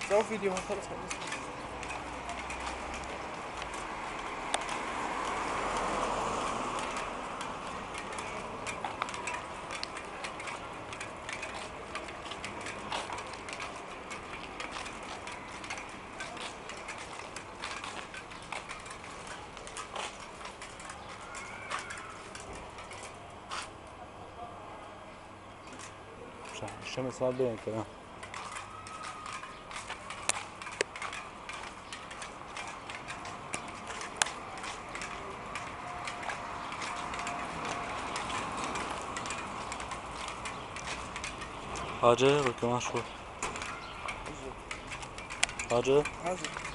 سووا فيديو خلص خلص الشمس صار بين كلام حاجة ولا كمان شو؟ حاجة؟ حاجة